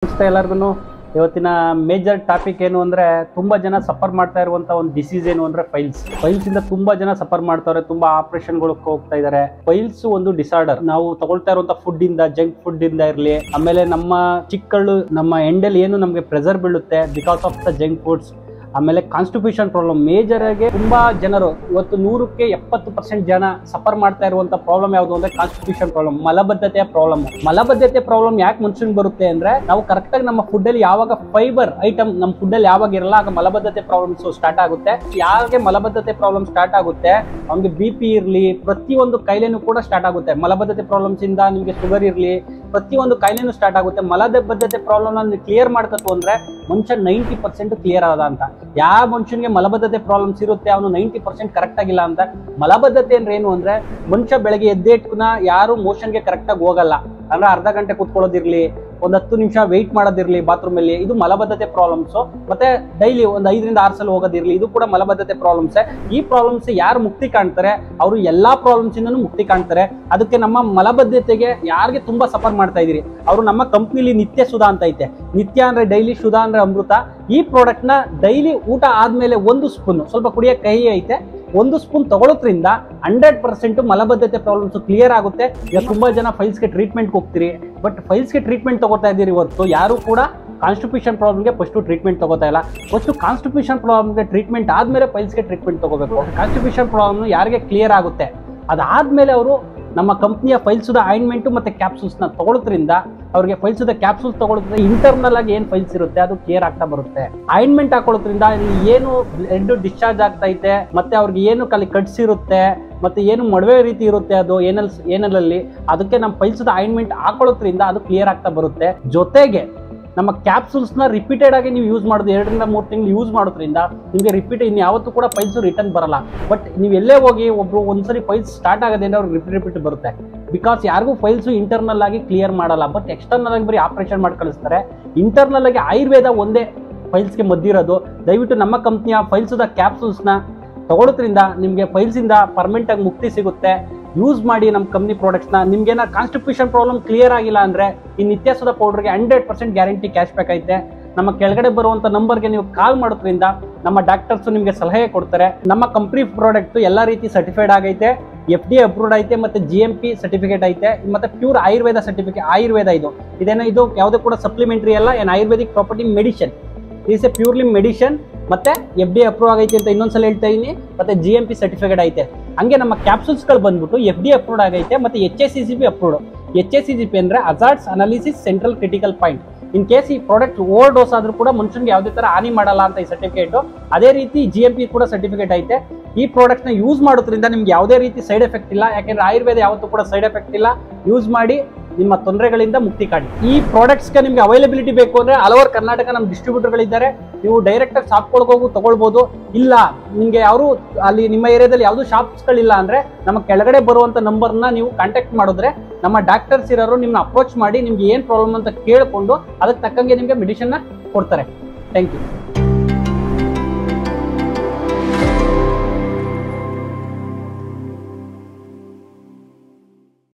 ನಮಸ್ತೆ ಎಲ್ಲರಿಗೂ ಇವತ್ತಿನ ಮೇಜರ್ ಟಾಪಿಕ್ ಏನು ಅಂದ್ರೆ ತುಂಬಾ ಜನ ಸಫರ್ ಮಾಡ್ತಾ ಇರುವಂತ ಒಂದು ಡಿಸೀಸ್ ಏನು ಅಂದ್ರೆ ಫೈಲ್ಸ್ ಫೈಲ್ಸ್ ಇಂದ ತುಂಬಾ ಜನ ಸಫರ್ ಮಾಡ್ತಾರೆ ತುಂಬಾ ಆಪರೇಷನ್ಗಳು ಹೋಗ್ತಾ ಇದಾರೆ ಫೈಲ್ಸ್ ಒಂದು ಡಿಸಾರ್ಡರ್ ನಾವು ತಗೊಳ್ತಾ ಇರುವಂತ ಫುಡ್ ಇಂದ ಜಂಕ್ ಫುಡ್ ಇಂದ ಇರಲಿ ಆಮೇಲೆ ನಮ್ಮ ಚಿಕ್ಕಳು ನಮ್ಮ ಎಂಡಲ್ಲಿ ಏನು ನಮಗೆ ಪ್ರೆಸರ್ ಬೀಳುತ್ತೆ because of the junk foods ಆಮೇಲೆ ಕಾನ್ಸ್ಟಿಟ್ಯೂಷನ್ ಪ್ರಾಬ್ಲಮ್ ಮೇಜರ್ ಆಗಿ ತುಂಬಾ ಜನರು ಇವತ್ತು ನೂರಕ್ಕೆ ಎಪ್ಪತ್ತು ಪರ್ಸೆಂಟ್ ಜನ ಸಫರ್ ಮಾಡ್ತಾ ಇರುವಂತ ಪ್ರಾಬ್ಲಮ್ ಯಾವುದು ಅಂದ್ರೆ ಕಾನ್ಸ್ಟಿಟ್ಯೂಷನ್ ಪ್ರಾಬ್ಲಮ್ ಮಲಬದ್ಧತೆಯ ಪ್ರಾಬ್ಲಮ್ ಮಲಬದ್ಧತೆ ಪ್ರಾಬ್ಲಮ್ ಯಾಕೆ ಮನುಷ್ಯನ್ ಬರುತ್ತೆ ಅಂದ್ರೆ ನಾವು ಕರೆಕ್ಟ್ ಆಗಿ ನಮ್ಮ ಫುಡ್ ಅಲ್ಲಿ ಯಾವಾಗ ಫೈಬರ್ ಐಟಮ್ ನಮ್ಮ ಫುಡ್ ಅಲ್ಲಿ ಯಾವಾಗ ಇರಲ್ಲ ಆಗ ಮಲಬದ್ಧತೆ ಪ್ರಾಬ್ಲಮ್ಸ್ ಸ್ಟಾರ್ಟ್ ಆಗುತ್ತೆ ಯಾರಿಗೆ ಮಲಬದ್ಧತೆ ಪ್ರಾಬ್ಲಮ್ ಸ್ಟಾರ್ಟ್ ಆಗುತ್ತೆ ಅವ್ನಿಗೆ ಬಿ ಪಿ ಇರಲಿ ಪ್ರತಿಯೊಂದು ಕಾಯಿಲೆನೂ ಕೂಡ ಸ್ಟಾರ್ಟ್ ಆಗುತ್ತೆ ಮಲಬದ್ಧತೆ ಪ್ರಾಬ್ಲಮ್ಸ್ ಇಂದ ನಿಮಗೆ ಶುಗರ್ ಇರಲಿ ಪ್ರತಿಯೊಂದು ಕಾಯಿಲೆನೂ ಸ್ಟಾರ್ಟ್ ಆಗುತ್ತೆ ಮಲಬದ್ಧತೆ ಪ್ರಾಬ್ಲಮ್ ನೀವು ಕ್ಲಿಯರ್ ಮಾಡ್ಕತ್ತು ಅಂದ್ರೆ ಮನುಷ್ಯ ನೈಂಟಿ ಪರ್ಸೆಂಟ್ ಕ್ಲಿಯರ್ ಆದ ಅಂತ ಯಾವ ಮನುಷ್ಯನಿಗೆ ಮಲಬದ್ಧತೆ ಪ್ರಾಬ್ಲಮ್ಸ್ ಇರುತ್ತೆ ಅವನು ನೈಂಟಿ ಪರ್ಸೆಂಟ್ ಕರೆಕ್ಟ್ ಆಗಿಲ್ಲ ಅಂತ ಮಲಬದ್ಧತೆ ಅಂದ್ರೆ ಏನು ಅಂದ್ರೆ ಮನುಷ್ಯ ಬೆಳಗ್ಗೆ ಎದ್ದೇಟ್ನ ಯಾರು ಮೋಷನ್ಗೆ ಕರೆಕ್ಟ್ ಆಗಿ ಹೋಗಲ್ಲ ಅಂದ್ರೆ ಅರ್ಧ ಗಂಟೆ ಕೂತ್ಕೊಳ್ಳೋದಿರ್ಲಿ ಒಂದ್ ಹತ್ತು ನಿಮಿಷ ವೆಯ್ಟ್ ಮಾಡೋದಿರ್ಲಿ ಬಾತ್ರೂಮ್ ಅಲ್ಲಿ ಇದು ಮಲಬದ್ಧತೆ ಪ್ರಾಬ್ಲಮ್ಸ್ ಮತ್ತೆ ಡೈಲಿ ಒಂದ್ ಐದರಿಂದ ಆರು ಸಲ ಹೋಗೋದಿರ್ಲಿ ಇದು ಕೂಡ ಮಲಬದ್ಧತೆ ಪ್ರಾಬ್ಲಮ್ಸ್ ಈ ಪ್ರಾಬ್ಲಮ್ಸ್ ಯಾರು ಮುಕ್ತಿ ಕಾಣ್ತಾರೆ ಅವರು ಎಲ್ಲಾ ಪ್ರಾಬ್ಲಮ್ಸ್ ಇಂದನೂ ಮುಕ್ತಿ ಕಾಣ್ತಾರೆ ಅದಕ್ಕೆ ನಮ್ಮ ಮಲಬದ್ಧತೆಗೆ ಯಾರಿಗೆ ತುಂಬಾ ಸಫರ್ ಮಾಡ್ತಾ ಇದೀರಿ ಅವರು ನಮ್ಮ ಕಂಪ್ನಿಲಿ ನಿತ್ಯ ಸುಧಾ ಅಂತ ಐತೆ ನಿತ್ಯ ಅಂದ್ರೆ ಡೈಲಿ ಸುಧಾ ಅಂದ್ರೆ ಅಮೃತ ಈ ಪ್ರಾಡಕ್ಟ್ ನ ಡೈಲಿ ಊಟ ಆದ್ಮೇಲೆ ಒಂದು ಸ್ಪೂನ್ ಸ್ವಲ್ಪ ಕುಡಿಯೋ ಕಹಿ ಐತೆ ಒಂದು ಸ್ಪೂನ್ ತಗೊಳ್ಳೋದ್ರಿಂದ ಹಂಡ್ರೆಡ್ ಪರ್ಸೆಂಟ್ ಮಲಬದ್ಧತೆ ಪ್ರಾಬ್ಲಮ್ಸ್ ಕ್ಲಿಯರ್ ಆಗುತ್ತೆ ಈಗ ತುಂಬಾ ಜನ ಫೈಲ್ಸ್ಗೆ ಟ್ರೀಟ್ಮೆಂಟ್ ಹೋಗ್ತೀರಿ ಬಟ್ ಫೈಲ್ಸ್ಗೆ ಟ್ರೀಟ್ಮೆಂಟ್ ತಗೋತಾ ಇದ್ದೀರಿ ಹೊರತು ಯಾರು ಕೂಡ ಕಾನ್ಸ್ಟಿಟ್ಯೂಷನ್ ಪ್ರಾಬ್ಲಮ್ಗೆ ಫಸ್ಟ್ ಟ್ರೀಟ್ಮೆಂಟ್ ತಗೋತಾ ಇಲ್ಲ ಫಸ್ಟ್ ಕಾನ್ಸ್ಟಿಟ್ಯೂಷನ್ ಪ್ರಾಬ್ಲಮ್ಗೆ ಟ್ರೀಟ್ಮೆಂಟ್ ಆದ್ಮೇಲೆ ಫೈಲ್ಸ್ಗೆ ಟ್ರೀಟ್ಮೆಂಟ್ ತಗೋಬೇಕು ಕಾನ್ಸ್ಟಿಟ್ಯೂಷನ್ ಪ್ರಾಬ್ಲಮ್ ಯಾರಿಗೆ ಕ್ಲಿಯರ್ ಆಗುತ್ತೆ ಅದಾದ್ಮೇಲೆ ಅವರು ನಮ್ಮ ಕಂಪ್ನಿಯ ಫೈಲ್ಸುದ ಆಯಿಂಟ್ಮೆಂಟ್ ಮತ್ತೆ ಕ್ಯಾಪ್ಸೂಲ್ಸ್ನ ತಗೊಳ್ಳೋದ್ರಿಂದ ಅವ್ರಿಗೆ ಫೈಲ್ಸುದ ಕ್ಯಾಪ್ಸೂಲ್ಸ್ ತಗೊಳ್ಳೋದ್ರಿಂದ ಇಂಟರ್ನಲ್ ಆಗಿ ಏನು ಫೈಲ್ಸ್ ಇರುತ್ತೆ ಅದು ಕ್ಲಿಯರ್ ಆಗ್ತಾ ಬರುತ್ತೆ ಆಯಿಂಟ್ಮೆಂಟ್ ಹಾಕೊಳ್ಳೋದ್ರಿಂದ ಇಲ್ಲಿ ಏನು ಬ್ಲಡ್ ಡಿಸ್ಚಾರ್ಜ್ ಆಗ್ತೈತೆ ಮತ್ತೆ ಅವ್ರಿಗೆ ಏನು ಕಲಿ ಕಟ್ಸ್ ಇರುತ್ತೆ ಮತ್ತೆ ಏನು ಮಡವೆ ರೀತಿ ಇರುತ್ತೆ ಅದು ಏನಲ್ ಏನಲಲ್ಲಿ ಅದಕ್ಕೆ ನಮ್ಮ ಫೈಲ್ಸುದ ಆಯಿಂಟ್ಮೆಂಟ್ ಹಾಕೊಳ್ಳೋದ್ರಿಂದ ಅದು ಕ್ಲಿಯರ್ ಆಗ್ತಾ ಬರುತ್ತೆ ಜೊತೆಗೆ ನಮ್ಮ ಕ್ಯಾಪ್ಸೂಲ್ಸ್ನ ರಿಪೀಟೆಡ್ ಆಗಿ ನೀವು ಯೂಸ್ ಮಾಡೋದು ಎರಡರಿಂದ ಮೂರು ತಿಂಗಳು ಯೂಸ್ ಮಾಡೋದ್ರಿಂದ ನಿಮಗೆ ರಿಪೀಟ್ ಇನ್ನು ಯಾವತ್ತೂ ಕೂಡ ಫೈಲ್ಸ್ ರಿಟರ್ನ್ ಬರಲ್ಲ ಬಟ್ ನೀವು ಎಲ್ಲೇ ಹೋಗಿ ಒಬ್ರು ಒಂದ್ಸರಿ ಫೈಲ್ಸ್ ಸ್ಟಾರ್ಟ್ ಆಗೋದ್ರಿಂದ ಅವ್ರಿಗೆ ರಿಪೀಟ್ ರಿಪೀಟ್ ಬರುತ್ತೆ ಬಿಕಾಸ್ ಯಾರಿಗೂ ಫೈಲ್ಸ್ ಇಂಟರ್ನಲ್ ಆಗಿ ಕ್ಲಿಯರ್ ಮಾಡಲ್ಲ ಬಟ್ ಎಕ್ಸ್ಟರ್ನಲ್ ಆಗಿ ಬರೀ ಆಪರೇಷನ್ ಮಾಡಿ ಕಳಿಸ್ತಾರೆ ಇಂಟರ್ನಲ್ ಆಗಿ ಆಯುರ್ವೇದ ಒಂದೇ ಫೈಲ್ಸ್ಗೆ ಮದ್ದಿರೋದು ದಯವಿಟ್ಟು ನಮ್ಮ ಕಂಪ್ನಿಯ ಫೈಲ್ಸ್ದ ಕ್ಯಾಪ್ಸೂಲ್ಸ್ನ ತಗೊಳ್ಳೋದ್ರಿಂದ ನಿಮಗೆ ಫೈಲ್ಸಿಂದ ಪರ್ಮನೆಂಟ್ ಆಗಿ ಮುಕ್ತಿ ಸಿಗುತ್ತೆ ಯೂಸ್ ಮಾಡಿ ನಮ್ಮ ಕಂಪ್ನಿ ಪ್ರಾಡಕ್ಟ್ಸ್ನ ನಿಮ್ಗೇನ ಕಾನ್ಸ್ಟಿಟ್ಯೂಷನ್ ಪ್ರಾಬ್ಲಮ್ ಕ್ಲಿಯರ್ ಆಗಿಲ್ಲ ಅಂದ್ರೆ ಈ ನಿತ್ಯಸುಧ ಪೌಡರ್ಗೆ hundred percent guarantee cash back ಐತೆ ನಮ್ಮ ಕೆಳಗಡೆ ಬರುವಂತ ನಂಬರ್ಗೆ ನೀವು ಕಾಲ್ ಮಾಡೋದ್ರಿಂದ ನಮ್ಮ ಡಾಕ್ಟರ್ಸ್ ನಿಮಗೆ ಸಲಹೆ ಕೊಡ್ತಾರೆ ನಮ್ಮ ಕಂಪ್ನಿ ಪ್ರಾಡಕ್ಟ್ ಎಲ್ಲ ರೀತಿ ಸರ್ಟಿಫೈಡ್ ಆಗೈತೆ ಎಫ್ ಡಿ ಅಪ್ರೂವ್ಡ್ ಐತೆ ಮತ್ತೆ ಜಿ ಎಂ ಪಿ ಸರ್ಟಿಫಿಕೇಟ್ ಐತೆ ಮತ್ತೆ ಪ್ಯೂರ್ ಆಯುರ್ವೇದ ಸರ್ಟಿಫಿಕೇಟ್ ಆಯುರ್ವೇದ ಇದು ಇದೇನೋ ಇದು ಯಾವುದೇ ಕೂಡ ಸಪ್ಲಿಮೆಂಟರಿ ಅಲ್ಲ ಏನು ayurvedic property medicine is a purely medicine ಮತ್ತೆ ಎಫ್ ಡಿ ಅಪ್ರೂವ್ ಆಗೈತೆ ಅಂತ ಇನ್ನೊಂದ್ಸಲ ಹೇಳ್ತಾ ಇದೀನಿ ಮತ್ತೆ ಜಿ ಎಂ ಪಿ ಸರ್ಟಿಫಿಕೇಟ್ ಐತೆ ಹಂಗೆ ನಮ್ಮ ಕ್ಯಾಪ್ಸೂಲ್ಸ್ಗಳು ಬಂದ್ಬಿಟ್ಟು ಎಫ್ ಡಿ ಅಪ್ರೂವ್ಡ್ ಆಗೈತೆ ಮತ್ತೆ H S C C B approved H S C C P ಅಂದ್ರೆ hazards analysis central critical point in case ಈ ಪ್ರಾಡಕ್ಟ್ ಓವರ್ ಡೋಸ್ ಆದ್ರೂ ಕೂಡ ಮನುಷ್ಯನಿಗೆ ಯಾವುದೇ ತರ ಹಾನಿ ಮಾಡಲ್ಲ ಅಂತ ಈ ಸರ್ಟಿಫಿಕೇಟ್ ಅದೇ ರೀತಿ ಜಿ ಎಂ ಪಿ ಕೂಡ ಸರ್ಟಿಫಿಕೇಟ್ ಐತೆ ಈ ಪ್ರಾಡಕ್ಟ್ ನ ಯೂಸ್ ಮಾಡೋದ್ರಿಂದ ನಿಮ್ಗೆ ಯಾವುದೇ ರೀತಿ ಸೈಡ್ ಎಫೆಕ್ಟ್ ಇಲ್ಲ ಯಾಕೆಂದ್ರೆ ಆಯುರ್ವೇದ ಯಾವತ್ತೂ ಕೂಡ ಸೈಡ್ ಎಫೆಕ್ಟ್ ಇಲ್ಲ ಯೂಸ್ ಮಾಡಿ ನಿಮ್ಮ ತೊಂದರೆಗಳಿಂದ ಮುಕ್ತಿ ಕಾಣಿ ಈ ಪ್ರಾಡಕ್ಟ್ಸ್ಗೆ ನಿಮ್ಗೆ ಅವೈಲಬಿಲಿಟಿ ಬೇಕು ಅಂದ್ರೆ ಹಲವಾರು ಕರ್ನಾಟಕ ನಮ್ಮ ಡಿಸ್ಟ್ರಿಬ್ಯೂಟರ್ಗಳಿದ್ದಾರೆ ನೀವು ಡೈರೆಕ್ಟ್ ಆಗಿ ಶಾಪ್ಗಳಿಗೆ ಹೋಗಿ ತಗೊಳ್ಬೋದು ಇಲ್ಲ ನಿಮ್ಗೆ ಯಾರು ಅಲ್ಲಿ ನಿಮ್ಮ ಏರಿಯಾದಲ್ಲಿ ಯಾವುದು ಶಾಪ್ಸ್ಗಳಿಲ್ಲ ಅಂದ್ರೆ ನಮ್ಮ ಕೆಳಗಡೆ ಬರುವಂತ ನಂಬರ್ನ ನೀವು ಕಾಂಟ್ಯಾಕ್ಟ್ ಮಾಡಿದ್ರೆ ನಮ್ಮ ಡಾಕ್ಟರ್ಸ್ ಇರೋರು ನಿಮ್ಮನ್ನ ಅಪ್ರೋಚ್ ಮಾಡಿ ನಿಮ್ಗೆ ಏನ್ ಪ್ರಾಬ್ಲಮ್ ಅಂತ ಕೇಳಿಕೊಂಡು ಅದಕ್ಕೆ ತಕ್ಕಂಗೆ ನಿಮ್ಗೆ ಮೆಡಿಸಿನ್ ಕೊಡ್ತಾರೆ ಥ್ಯಾಂಕ್ ಯು